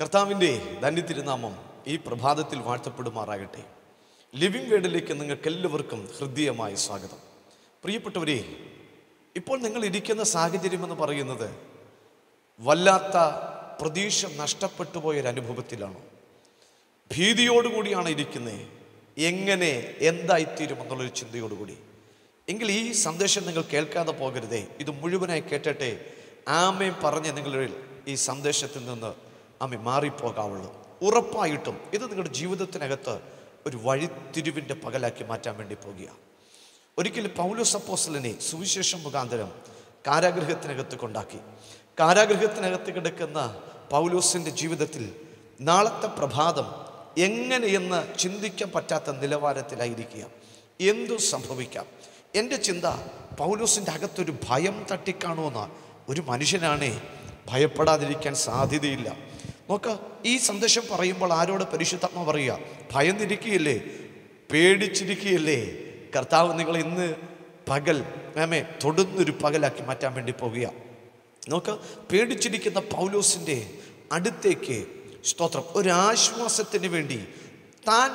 കർത്താവിൻ്റെ ധന്യതിരുനാമം ഈ പ്രഭാതത്തിൽ വാഴ്ത്തപ്പെടുമാറാകട്ടെ ലിവിംഗ് വേർഡിലേക്ക് നിങ്ങൾക്ക് എല്ലാവർക്കും ഹൃദ്യമായ സ്വാഗതം പ്രിയപ്പെട്ടവരെ ഇപ്പോൾ നിങ്ങൾ ഇരിക്കുന്ന സാഹചര്യം എന്ന് പറയുന്നത് വല്ലാത്ത പ്രതീക്ഷ നഷ്ടപ്പെട്ടു പോയൊരു അനുഭവത്തിലാണ് ഭീതിയോടുകൂടിയാണ് ഇരിക്കുന്നത് എങ്ങനെ എന്തായിത്തീരും എന്നുള്ളൊരു ചിന്തയോടുകൂടി എങ്കിൽ ഈ സന്ദേശം നിങ്ങൾ കേൾക്കാതെ പോകരുതേ ഇത് മുഴുവനായി കേട്ടിട്ടെ ആമേ പറഞ്ഞ് നിങ്ങളിൽ ഈ സന്ദേശത്തിൽ നിന്ന് ആമെ മാറിപ്പോകാവുള്ളൂ ഉറപ്പായിട്ടും ഇത് നിങ്ങളുടെ ജീവിതത്തിനകത്ത് ഒരു വഴിത്തിരിവിൻ്റെ പകലാക്കി മാറ്റാൻ വേണ്ടി പോകുക ഒരിക്കൽ പൗലോസ് അപ്പോസ്തലനെ സുവിശേഷം മുഖാന്തരം കാരാഗൃഹത്തിനകത്ത് കൊണ്ടാക്കി കാരാഗൃഹത്തിനകത്ത് കിടക്കുന്ന പൗലോസിൻ്റെ ജീവിതത്തിൽ നാളത്തെ പ്രഭാതം എങ്ങനെയെന്ന് ചിന്തിക്കാൻ പറ്റാത്ത നിലവാരത്തിലായിരിക്കുക എന്തു സംഭവിക്കാം എൻ്റെ ചിന്ത പൗലോസിൻ്റെ അകത്തൊരു ഭയം തട്ടിക്കാണുമെന്ന ഒരു മനുഷ്യനാണേ ഭയപ്പെടാതിരിക്കാൻ സാധ്യതയില്ല നോക്ക ഈ സന്ദേശം പറയുമ്പോൾ ആരോട് പരിശുദ്ധാത്മ പറയുക ഭയന്നിരിക്കുകയല്ലേ പേടിച്ചിരിക്കുകയല്ലേ കർത്താവ് നിങ്ങൾ ഇന്ന് പകൽ ആമേ തൊടുന്നൊരു പകലാക്കി മാറ്റാൻ വേണ്ടി പോകുക നോക്ക് പേടിച്ചിരിക്കുന്ന പൗലോസിൻ്റെ അടുത്തേക്ക് സ്തോത്രം ഒരാശ്വാസത്തിന് വേണ്ടി താൻ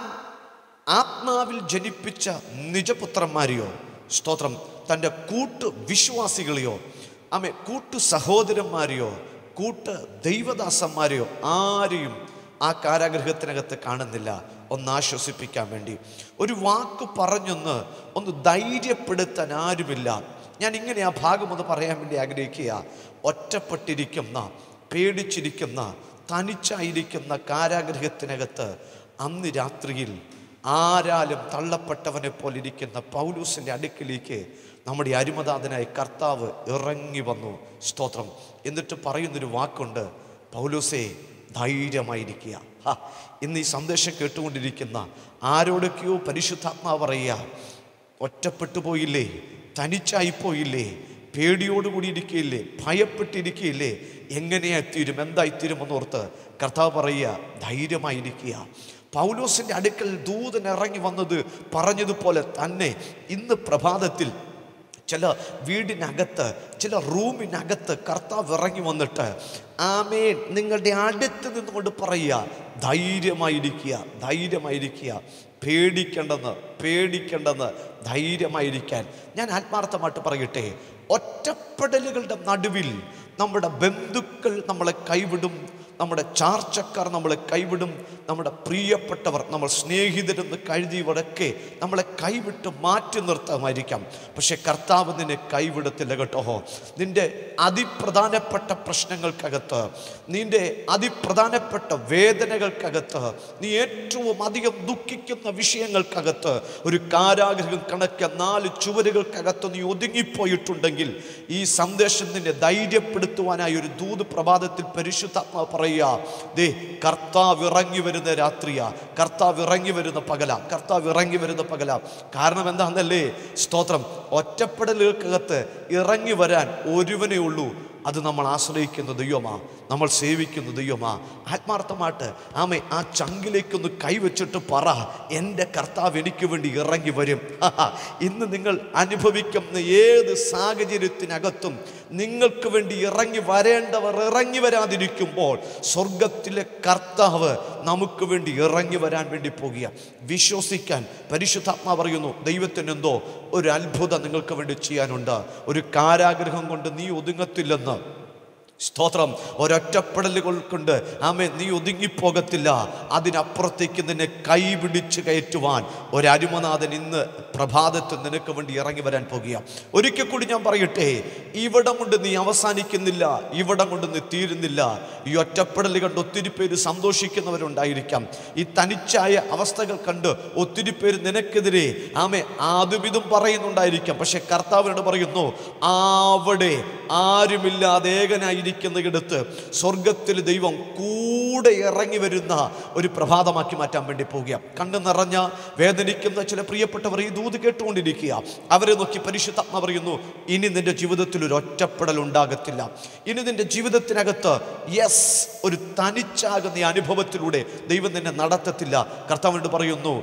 ആത്മാവിൽ ജനിപ്പിച്ച നിജപുത്രന്മാരെയോ സ്തോത്രം തൻ്റെ കൂട്ട് വിശ്വാസികളെയോ ആമെ കൂട്ടു സഹോദരന്മാരെയോ കൂട്ട് ദൈവദാസന്മാരെയോ ആരെയും ആ കാരാഗൃഹത്തിനകത്ത് കാണുന്നില്ല ഒന്ന് ആശ്വസിപ്പിക്കാൻ വേണ്ടി ഒരു വാക്ക് പറഞ്ഞൊന്ന് ഒന്ന് ധൈര്യപ്പെടുത്താൻ ആരുമില്ല ഞാൻ ഇങ്ങനെ ആ ഭാഗം ഒന്ന് പറയാൻ വേണ്ടി ആഗ്രഹിക്കുക ഒറ്റപ്പെട്ടിരിക്കുന്ന പേടിച്ചിരിക്കുന്ന തനിച്ചായിരിക്കുന്ന കാരാഗൃഹത്തിനകത്ത് അന്ന് രാത്രിയിൽ ആരാലും തള്ളപ്പെട്ടവനെ പോലെ ഇരിക്കുന്ന പൗലൂസിൻ്റെ അടുക്കിലേക്ക് നമ്മുടെ അരുമതാതനായ കർത്താവ് ഇറങ്ങി വന്നു സ്തോത്രം എന്നിട്ട് പറയുന്നൊരു വാക്കുണ്ട് പൗലൂസേ ധൈര്യമായിരിക്കുക ഹാ ഇന്ന് ഈ സന്ദേശം കേട്ടുകൊണ്ടിരിക്കുന്ന ആരോടൊക്കെയോ പരിശുദ്ധാത്മാവ് പറയുക ഒറ്റപ്പെട്ടു പോയില്ലേ തനിച്ചായിപ്പോയില്ലേ പേടിയോടുകൂടി ഇരിക്കുകയില്ലേ ഭയപ്പെട്ടിരിക്കുകയില്ലേ എങ്ങനെയായിത്തീരും എന്തായിത്തീരും എന്നോർത്ത് കർത്താവ് പറയുക ധൈര്യമായിരിക്കുക പൗലോസിൻ്റെ അടുക്കൽ ദൂതൻ ഇറങ്ങി വന്നത് പറഞ്ഞതുപോലെ തന്നെ ഇന്ന് പ്രഭാതത്തിൽ ചില വീടിനകത്ത് ചില റൂമിനകത്ത് കർത്താവ് ഇറങ്ങി വന്നിട്ട് ആമേൻ നിങ്ങളുടെ അടുത്ത് നിന്നുകൊണ്ട് പറയുക ധൈര്യമായിരിക്കുക ധൈര്യമായിരിക്കുക പേടിക്കേണ്ടെന്ന് പേടിക്കേണ്ടെന്ന് ധൈര്യമായിരിക്കാൻ ഞാൻ ആത്മാർത്ഥമായിട്ട് പറയട്ടെ ഒറ്റപ്പെടലുകളുടെ നടുവിൽ നമ്മുടെ ബന്ധുക്കൾ നമ്മളെ കൈവിടും നമ്മുടെ ചാർച്ചക്കാർ നമ്മളെ കൈവിടും നമ്മുടെ പ്രിയപ്പെട്ടവർ നമ്മൾ സ്നേഹിതരെന്ന് കഴുതിയവരൊക്കെ നമ്മളെ കൈവിട്ട് മാറ്റി നിർത്താമായിരിക്കാം പക്ഷെ കർത്താവ് നിന്നെ കൈവിടത്തില്ല കേട്ടോ നിന്റെ അതിപ്രധാനപ്പെട്ട പ്രശ്നങ്ങൾക്കകത്ത് നിന്റെ അതിപ്രധാനപ്പെട്ട വേദനകൾക്കകത്ത് നീ ഏറ്റവും അധികം ദുഃഖിക്കുന്ന വിഷയങ്ങൾക്കകത്ത് ഒരു കാരാഗ്രഹം കണക്ക് നാല് ചുവരുകൾക്കകത്ത് നീ ഒതുങ്ങിപ്പോയിട്ടുണ്ടെങ്കിൽ ഈ സന്ദേശം നിന്നെ ധൈര്യപ്പെടുത്തുവാനായി ഒരു ദൂത് പ്രഭാതത്തിൽ പരിശുദ്ധാത്മാവ് പറയുക ദേ കർത്താവ് ഇറങ്ങി വരുന്ന രാത്രിയാ കർത്താവ് ഇറങ്ങി വരുന്ന പകല കർത്താവ് ഇറങ്ങി വരുന്ന പകല കാരണം എന്താണെന്നല്ലേ സ്തോത്രം ഒറ്റപ്പെടലുകൾക്കകത്ത് ഇറങ്ങി വരാൻ ഒരുവനേ ഉള്ളൂ അത് നമ്മൾ ആശ്രയിക്കുന്ന ദൈവമാ നമ്മൾ സേവിക്കുന്ന ദൈവമാ ആത്മാർത്ഥമായിട്ട് ആമേ ആ ചങ്കിലേക്കൊന്ന് കൈവച്ചിട്ട് പറ എൻ്റെ കർത്താവ് എനിക്ക് വേണ്ടി ഇറങ്ങി വരും ഇന്ന് നിങ്ങൾ അനുഭവിക്കുന്ന ഏത് സാഹചര്യത്തിനകത്തും നിങ്ങൾക്ക് വേണ്ടി ഇറങ്ങി വരേണ്ടവർ ഇറങ്ങി വരാതിരിക്കുമ്പോൾ സ്വർഗത്തിലെ കർത്താവ് നമുക്ക് വേണ്ടി ഇറങ്ങി വരാൻ വേണ്ടി പോകുക വിശ്വസിക്കാൻ പരിശുദ്ധാത്മാ പറയുന്നു ദൈവത്തിന് എന്തോ ഒരു അത്ഭുതം നിങ്ങൾക്ക് വേണ്ടി ചെയ്യാനുണ്ട് ഒരു കാരാഗ്രഹം കൊണ്ട് നീ ഒതുങ്ങത്തില്ലെന്ന് സ്തോത്രം ഒരൊറ്റപ്പെടലുകൾ കൊണ്ട് ആമേ നീ ഒതുങ്ങിപ്പോകത്തില്ല അതിനപ്പുറത്തേക്ക് നിന്നെ കൈപിടിച്ച് കയറ്റുവാൻ ഒരരുമനാഥൻ ഇന്ന് പ്രഭാതത്തിൽ നിനക്ക് വേണ്ടി ഇറങ്ങി വരാൻ പോകുക ഒരിക്കൽ കൂടി ഞാൻ പറയട്ടെ ഇവിടം കൊണ്ട് നീ അവസാനിക്കുന്നില്ല ഇവിടം കൊണ്ട് നീ തീരുന്നില്ല ഈ ഒറ്റപ്പെടൽ കണ്ട് ഒത്തിരി പേര് സന്തോഷിക്കുന്നവരുണ്ടായിരിക്കാം ഈ തനിച്ചായ അവസ്ഥകൾ കണ്ട് ഒത്തിരി പേര് നിനക്കെതിരെ ആമേ ആദ്യമിതും പറയുന്നുണ്ടായിരിക്കാം പക്ഷെ കർത്താവിനോട് പറയുന്നു അവിടെ ആരുമില്ലാതെ ഏകനായിരിക്കുന്നിടത്ത് സ്വർഗത്തിൽ ദൈവം കൂടെ ഇറങ്ങി വരുന്ന ഒരു പ്രഭാതമാക്കി മാറ്റാൻ വേണ്ടി പോവുക കണ്ണു നിറഞ്ഞ വേദനിക്കുന്ന ചില പ്രിയപ്പെട്ടവർ ഈ ദൂത് കേട്ടുകൊണ്ടിരിക്കുക അവരെ നോക്കി പരിശുദ്ധാത്മ പറയുന്നു ഇനി നിന്റെ ജീവിതത്തിൽ ഒരു ഒറ്റപ്പെടൽ ഉണ്ടാകത്തില്ല ഇനി നിന്റെ ജീവിതത്തിനകത്ത് യെസ് ഒരു തനിച്ചാകുന്ന ഈ അനുഭവത്തിലൂടെ ദൈവം നിന്നെ നടത്തത്തില്ല കർത്താവിനോട് പറയുന്നു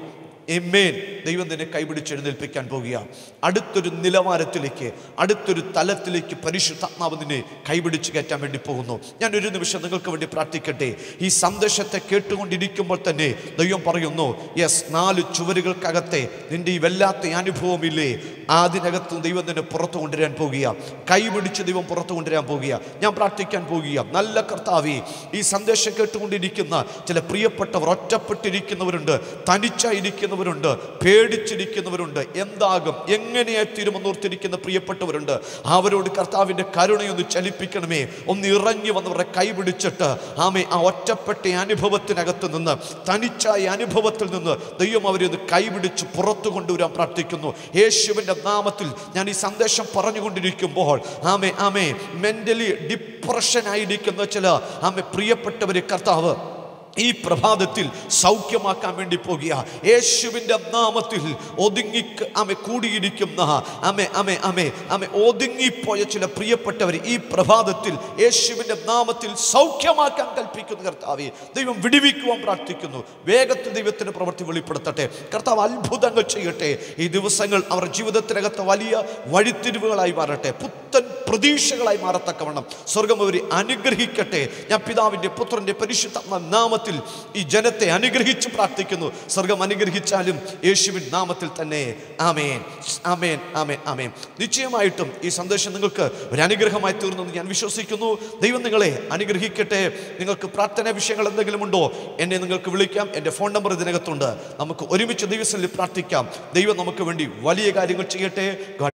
എമ്മേൻ ദൈവം നിന്നെ കൈപിടിച്ച് എഴുന്നേൽപ്പിക്കാൻ പോകുക അടുത്തൊരു നിലവാരത്തിലേക്ക് അടുത്തൊരു തലത്തിലേക്ക് പരിശുദ്ധാത്മാവ് നിന്നെ കൈപിടിച്ച് കയറ്റാൻ വേണ്ടി പോകുന്നു ഞാൻ ഒരു നിമിഷം നിങ്ങൾക്ക് വേണ്ടി പ്രാർത്ഥിക്കട്ടെ ഈ സന്ദേശത്തെ കേട്ടുകൊണ്ടിരിക്കുമ്പോൾ തന്നെ ദൈവം പറയുന്നു യെസ് നാല് ചുവരുകൾക്കകത്തെ നിന്റെ ഈ വല്ലാത്ത അനുഭവമില്ലേ അതിനകത്ത് ദൈവം നിന്നെ പുറത്തു കൊണ്ടുവരാൻ പോകുക കൈപിടിച്ച് ദൈവം പുറത്തു കൊണ്ടുവരാൻ പോകുക ഞാൻ പ്രാർത്ഥിക്കാൻ പോകുക നല്ല കർത്താവി ഈ സന്ദേശം കേട്ടുകൊണ്ടിരിക്കുന്ന ചില പ്രിയപ്പെട്ടവർ ഒറ്റപ്പെട്ടിരിക്കുന്നവരുണ്ട് തനിച്ചായിരിക്കുന്നവരുണ്ട് പേടിച്ചിരിക്കുന്നവരുണ്ട് എന്താകും എങ്ങനെയായി തീരുമെന്നോർത്തിരിക്കുന്ന പ്രിയപ്പെട്ടവരുണ്ട് അവരോട് കർത്താവിൻ്റെ കരുണയൊന്ന് ചലിപ്പിക്കണമേ ഒന്ന് ഇറങ്ങി വന്നവരെ കൈപിടിച്ചിട്ട് ആമേ ആ ഒറ്റപ്പെട്ട അനുഭവത്തിനകത്ത് നിന്ന് തനിച്ചായ അനുഭവത്തിൽ നിന്ന് ദൈവം അവരെ ഒന്ന് കൈപിടിച്ച് പുറത്തു കൊണ്ടുവരാൻ പ്രാർത്ഥിക്കുന്നു യേശുവിൻ്റെ നാമത്തിൽ ഞാൻ ഈ സന്ദേശം പറഞ്ഞുകൊണ്ടിരിക്കുമ്പോൾ ആമേ ആമേ മെൻ്റലി ഡിപ്രഷൻ ആയിരിക്കുന്ന ചില ആമേ പ്രിയപ്പെട്ടവരെ കർത്താവ് ഈ പ്രഭാതത്തിൽ സൗഖ്യമാക്കാൻ വേണ്ടി പോകുക യേശുവിൻ്റെ നാമത്തിൽ ഒതുങ്ങി അമെ കൂടിയിരിക്കുന്ന അമെ അമെ അമെ അമെ ഒതുങ്ങിപ്പോയ ചില പ്രിയപ്പെട്ടവർ ഈ പ്രഭാതത്തിൽ യേശുവിൻ്റെ നാമത്തിൽ സൗഖ്യമാക്കാൻ കൽപ്പിക്കുന്നു കർത്താവെ ദൈവം വിടിവിക്കുവാൻ പ്രാർത്ഥിക്കുന്നു വേഗത്തിൽ ദൈവത്തിൻ്റെ പ്രവൃത്തി വെളിപ്പെടുത്തട്ടെ കർത്താവ് അത്ഭുതങ്ങൾ ചെയ്യട്ടെ ഈ ദിവസങ്ങൾ അവർ ജീവിതത്തിനകത്ത് വലിയ വഴിത്തിരിവുകളായി മാറട്ടെ പുത്തൻ പ്രതീക്ഷകളായി മാറത്തക്കവണ്ണം സ്വർഗം അവരെ അനുഗ്രഹിക്കട്ടെ ഞാൻ പിതാവിൻ്റെ പുത്രൻ്റെ പരിശുദ്ധ നാമത്തിൽ ഈ ജനത്തെ അനുഗ്രഹിച്ച് പ്രാർത്ഥിക്കുന്നു സ്വർഗം അനുഗ്രഹിച്ചാലും യേശുവിൻ നാമത്തിൽ തന്നെ ആമേൻ ആമേൻ ആമേൻ ആമേൻ നിശ്ചയമായിട്ടും ഈ സന്ദേശം നിങ്ങൾക്ക് ഒരു അനുഗ്രഹമായി തീർന്നെന്ന് ഞാൻ വിശ്വസിക്കുന്നു ദൈവം നിങ്ങളെ അനുഗ്രഹിക്കട്ടെ നിങ്ങൾക്ക് പ്രാർത്ഥനാ വിഷയങ്ങൾ എന്തെങ്കിലും ഉണ്ടോ എന്നെ നിങ്ങൾക്ക് വിളിക്കാം എൻ്റെ ഫോൺ നമ്പർ ഇതിനകത്തുണ്ട് നമുക്ക് ഒരുമിച്ച് ദൈവസ്ഥലിൽ പ്രാർത്ഥിക്കാം ദൈവം നമുക്ക് വേണ്ടി വലിയ കാര്യങ്ങൾ ചെയ്യട്ടെ God